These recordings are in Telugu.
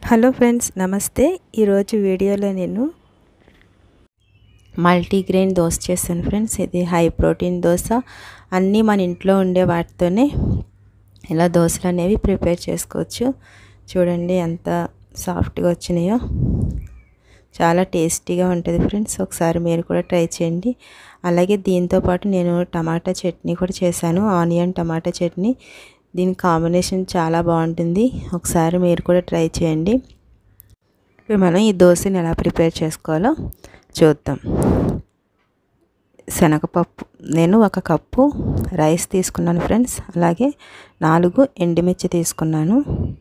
హలో ఫ్రెండ్స్ నమస్తే ఈరోజు వీడియోలో నేను మల్టీగ్రెయిన్ దోశ చేస్తాను ఫ్రెండ్స్ ఇది హై ప్రోటీన్ దోశ అన్నీ మన ఇంట్లో ఉండే వాటితోనే ఇలా దోశలు అనేవి ప్రిపేర్ చేసుకోవచ్చు చూడండి ఎంత సాఫ్ట్గా వచ్చినాయో చాలా టేస్టీగా ఉంటుంది ఫ్రెండ్స్ ఒకసారి మీరు కూడా ట్రై చేయండి అలాగే దీంతోపాటు నేను టమాటా చట్నీ కూడా చేశాను ఆనియన్ టమాటా చట్నీ దీని కాంబినేషన్ చాలా బాగుంటుంది ఒకసారి మీరు కూడా ట్రై చేయండి ఇప్పుడు మనం ఈ దోశని ఎలా ప్రిపేర్ చేసుకోవాలో చూద్దాం శనగపప్పు నేను ఒక కప్పు రైస్ తీసుకున్నాను ఫ్రెండ్స్ అలాగే నాలుగు ఎండుమిర్చి తీసుకున్నాను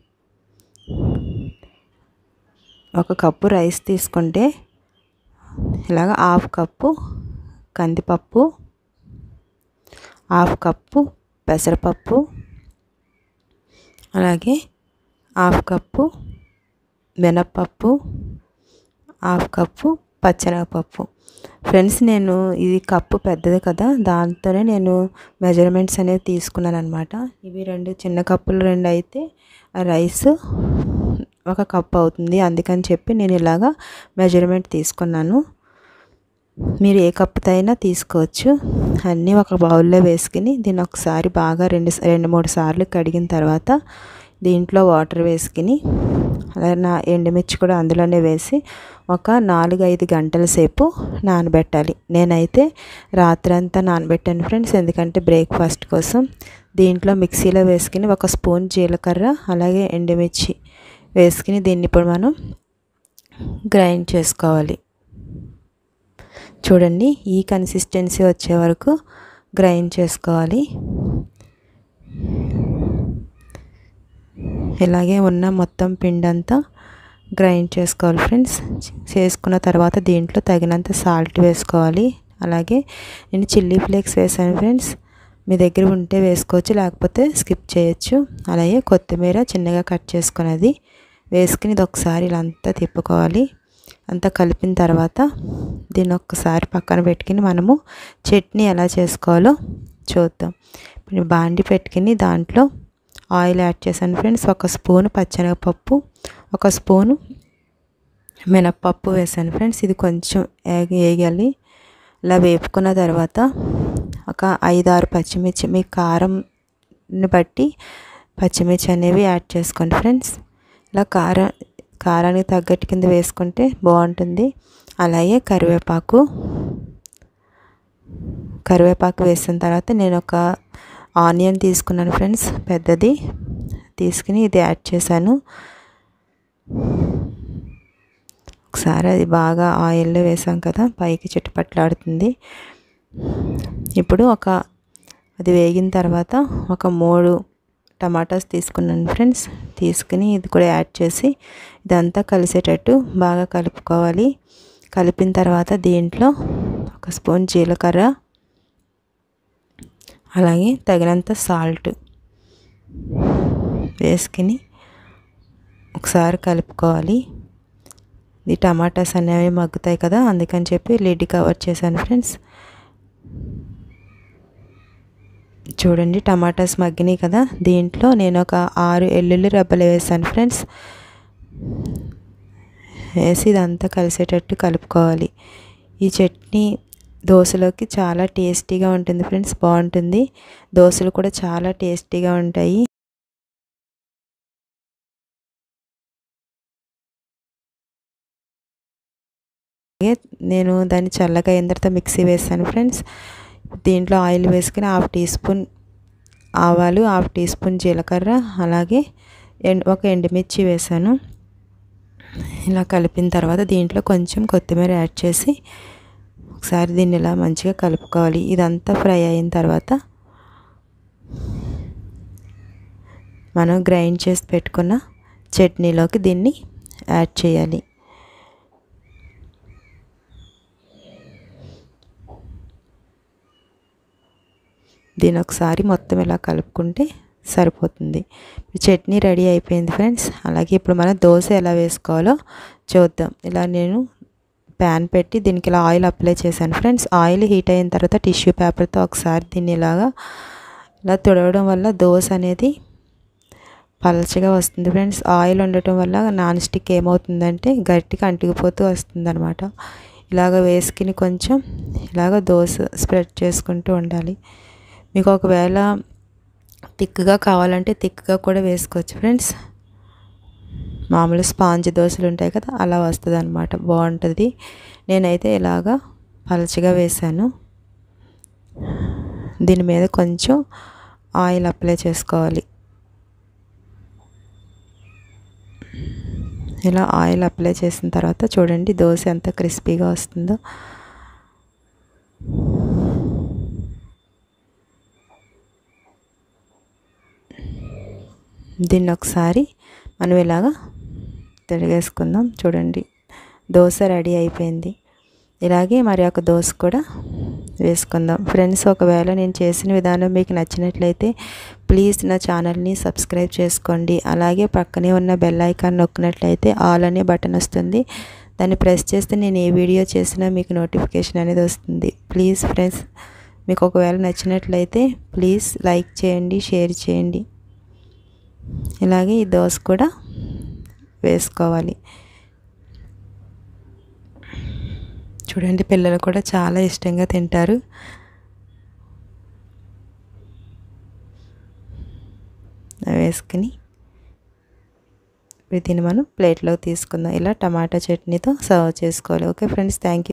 ఒక కప్పు రైస్ తీసుకుంటే ఇలాగ హాఫ్ కప్పు కందిపప్పు హాఫ్ కప్పు పెసరపప్పు అలాగే హాఫ్ కప్పు మినప్పప్పు హాఫ్ కప్పు పచ్చనగపప్పు ఫ్రెండ్స్ నేను ఇది కప్పు పెద్దది కదా దాంతోనే నేను మెజర్మెంట్స్ అనేవి తీసుకున్నాను అనమాట ఇవి రెండు చిన్న కప్పులు రెండు అయితే ఆ రైస్ ఒక కప్ అవుతుంది అందుకని చెప్పి నేను ఇలాగా మెజర్మెంట్ తీసుకున్నాను మీరు ఏ కప్పుతో అయినా తీసుకోవచ్చు అన్నీ ఒక బౌల్లో వేసుకుని దీన్ని ఒకసారి బాగా రెండు రెండు మూడు సార్లు కడిగిన తర్వాత దీంట్లో వాటర్ వేసుకుని అలాగే నా ఎండుమిర్చి కూడా అందులోనే వేసి ఒక నాలుగు ఐదు గంటల సేపు నానబెట్టాలి నేనైతే రాత్రంతా నానబెట్టాను ఫ్రెండ్స్ ఎందుకంటే బ్రేక్ఫాస్ట్ కోసం దీంట్లో మిక్సీలో వేసుకుని ఒక స్పూన్ జీలకర్ర అలాగే ఎండుమిర్చి వేసుకుని దీన్ని ఇప్పుడు మనం గ్రైండ్ చేసుకోవాలి చూడండి ఈ కన్సిస్టెన్సీ వచ్చే వరకు గ్రైండ్ చేసుకోవాలి ఇలాగే ఉన్న మొత్తం పిండి అంతా గ్రైండ్ చేసుకోవాలి ఫ్రెండ్స్ చేసుకున్న తర్వాత దీంట్లో తగినంత సాల్ట్ వేసుకోవాలి అలాగే నేను చిల్లీ ఫ్లేక్స్ వేసాను ఫ్రెండ్స్ మీ దగ్గర ఉంటే వేసుకోవచ్చు లేకపోతే స్కిప్ చేయొచ్చు అలాగే కొత్తిమీర చిన్నగా కట్ చేసుకున్నది వేసుకుని ఇది ఒకసారి ఇలా అంతా తిప్పుకోవాలి అంతా కలిపిన తర్వాత దీన్ని ఒక్కసారి పక్కన పెట్టుకుని మనము చట్నీ ఎలా చేసుకోవాలో చూద్దాం ఇప్పుడు బాండి పెట్టుకుని దాంట్లో ఆయిల్ యాడ్ చేశాను ఫ్రెండ్స్ ఒక స్పూను పచ్చనగపప్పు ఒక స్పూను మినప్పప్పు వేసాను ఫ్రెండ్స్ ఇది కొంచెం వేగాలి ఇలా వేపుకున్న తర్వాత ఒక ఐదారు పచ్చిమిర్చి మీ కారంని బట్టి పచ్చిమిర్చి అనేవి యాడ్ చేసుకోండి ఫ్రెండ్స్ ఇలా కారం కారానికి తగ్గట్టు కింద వేసుకుంటే బాగుంటుంది అలాగే కరివేపాకు కరివేపాకు వేసిన తర్వాత నేను ఒక ఆనియన్ తీసుకున్నాను ఫ్రెండ్స్ పెద్దది తీసుకుని ఇది యాడ్ చేశాను ఒకసారి అది బాగా ఆయిల్లో వేసాం కదా పైకి చుట్టుపట్లాడుతుంది ఇప్పుడు ఒక అది వేగిన తర్వాత ఒక మూడు టమాటాస్ తీసుకున్నాను ఫ్రెండ్స్ తీసుకుని ఇది కూడా యాడ్ చేసి ఇదంతా కలిసేటట్టు బాగా కలుపుకోవాలి కలిపిన తర్వాత దీంట్లో ఒక స్పూన్ జీలకర్ర అలాగే తగినంత సాల్ట్ వేసుకుని ఒకసారి కలుపుకోవాలి ఈ టమాటాస్ అనేవి మగ్గుతాయి కదా అందుకని చెప్పి లిడ్ కవర్ చేశాను ఫ్రెండ్స్ చూడండి టమాటాస్ మగ్గినాయి కదా దీంట్లో నేను ఒక ఆరు ఎల్లుల్లి రెబ్బలు వేసాను ఫ్రెండ్స్ వేసి ఇదంతా కలిసేటట్టు కలుపుకోవాలి ఈ చట్నీ దోశలోకి చాలా టేస్టీగా ఉంటుంది ఫ్రెండ్స్ బాగుంటుంది దోశలు కూడా చాలా టేస్టీగా ఉంటాయి నేను దాన్ని చల్లగా అయిన తర్వాత మిక్సీ వేసాను ఫ్రెండ్స్ దీంట్లో ఆయిల్ వేసుకుని హాఫ్ టీ స్పూన్ ఆవాలు హాఫ్ టీ స్పూన్ జీలకర్ర అలాగే ఒక ఎండుమిర్చి వేసాను ఇలా కలిపిన తర్వాత దీంట్లో కొంచెం కొత్తిమీర యాడ్ చేసి ఒకసారి దీన్ని ఇలా మంచిగా కలుపుకోవాలి ఇదంతా ఫ్రై అయిన తర్వాత మనం గ్రైండ్ చేసి పెట్టుకున్న చట్నీలోకి దీన్ని యాడ్ చేయాలి దీని ఒకసారి మొత్తం ఇలా కలుపుకుంటే సరిపోతుంది చట్నీ రెడీ అయిపోయింది ఫ్రెండ్స్ అలాగే ఇప్పుడు మనం దోశ ఎలా వేసుకోవాలో చూద్దాం ఇలా నేను ప్యాన్ పెట్టి దీనికి ఇలా ఆయిల్ అప్లై చేశాను ఫ్రెండ్స్ ఆయిల్ హీట్ అయిన తర్వాత టిష్యూ పేపర్తో ఒకసారి దీన్ని ఇలాగా ఇలా తుడవడం వల్ల దోశ అనేది పలచగా వస్తుంది ఫ్రెండ్స్ ఆయిల్ ఉండటం వల్ల నాన్ స్టిక్ ఏమవుతుందంటే గట్టిగా అంటుకుపోతూ వస్తుంది అనమాట ఇలాగ వేసుకుని కొంచెం ఇలాగ దోశ స్ప్రెడ్ చేసుకుంటూ ఉండాలి మీకు ఒకవేళ థిక్గా కావాలంటే థిక్గా కూడా వేసుకోవచ్చు ఫ్రెండ్స్ మామూలు స్పాంజ్ దోశలు ఉంటాయి కదా అలా వస్తుంది అనమాట బాగుంటుంది నేనైతే ఇలాగా పలచగా వేసాను దీని మీద కొంచెం ఆయిల్ అప్లై చేసుకోవాలి ఇలా ఆయిల్ అప్లై చేసిన తర్వాత చూడండి దోశ ఎంత క్రిస్పీగా వస్తుందో దీన్ని ఒకసారి మనం ఇలాగా తిరిగేసుకుందాం చూడండి దోశ రెడీ అయిపోయింది ఇలాగే మరి ఒక దోశ కూడా వేసుకుందాం ఫ్రెండ్స్ ఒకవేళ నేను చేసిన విధానం మీకు నచ్చినట్లయితే ప్లీజ్ నా ఛానల్ని సబ్స్క్రైబ్ చేసుకోండి అలాగే పక్కనే ఉన్న బెల్ ఐకాన్ నొక్కినట్లయితే ఆల్ అనే బటన్ వస్తుంది దాన్ని ప్రెస్ చేస్తే నేను ఏ వీడియో చేసినా మీకు నోటిఫికేషన్ అనేది వస్తుంది ప్లీజ్ ఫ్రెండ్స్ మీకు ఒకవేళ నచ్చినట్లయితే ప్లీజ్ లైక్ చేయండి షేర్ చేయండి ఇలాగే ఈ దోశ కూడా వేసుకోవాలి చూడండి పిల్లలు కూడా చాలా ఇష్టంగా తింటారు వేసుకుని దీన్ని మనం ప్లేట్లోకి తీసుకుందాం ఇలా టమాటా చట్నీతో సర్వ్ చేసుకోవాలి ఓకే ఫ్రెండ్స్ థ్యాంక్ యూ